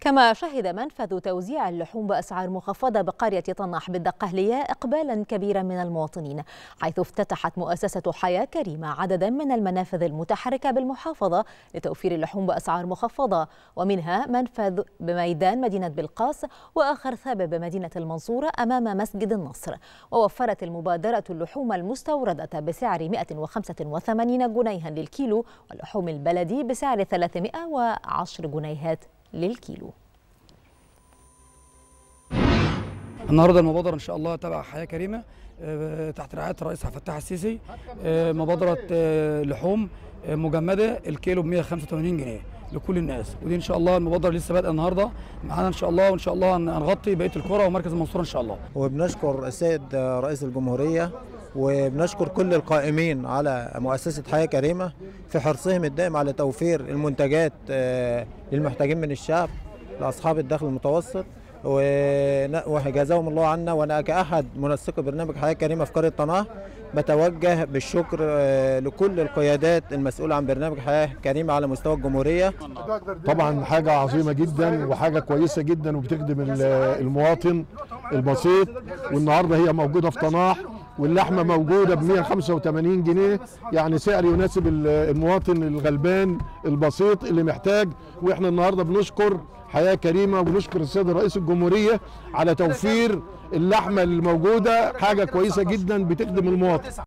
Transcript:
كما شهد منفذ توزيع اللحوم بأسعار مخفضة بقرية طناح بالدقهلية إقبالا كبيرا من المواطنين حيث افتتحت مؤسسة حياة كريمة عددا من المنافذ المتحركة بالمحافظة لتوفير اللحوم بأسعار مخفضة ومنها منفذ بميدان مدينة بلقاس وآخر ثابت بمدينة المنصورة أمام مسجد النصر ووفرت المبادرة اللحوم المستوردة بسعر 185 جنيها للكيلو واللحوم البلدي بسعر 310 جنيهات للكيلو النهارده المبادره ان شاء الله تبع حياه كريمه آه، تحت رعايه الرئيس عبد الفتاح السيسي آه، مبادره آه، لحوم مجمده الكيلو ب 185 جنيه لكل الناس ودي ان شاء الله المبادره لسه بادئه النهارده معانا ان شاء الله وان شاء الله هنغطي بقيه القرى ومركز المنصوره ان شاء الله وبنشكر السيد رئيس الجمهوريه وبنشكر كل القائمين على مؤسسة حياة كريمة في حرصهم الدائم على توفير المنتجات للمحتاجين من الشعب لأصحاب الدخل المتوسط وجزاهم الله عنا وانا كاحد منسقي برنامج حياه كريمه في قريه طناح بتوجه بالشكر لكل القيادات المسؤوله عن برنامج حياه كريمه على مستوى الجمهوريه طبعا حاجه عظيمه جدا وحاجه كويسه جدا وبتخدم المواطن البسيط والنهارده هي موجوده في طناح واللحمه موجوده ب 185 جنيه يعني سعر يناسب المواطن الغلبان البسيط اللي محتاج واحنا النهارده بنشكر حياه كريمه ونشكر السيد رئيس الجمهوريه على توفير اللحمه الموجوده حاجه كويسه جدا بتخدم المواطن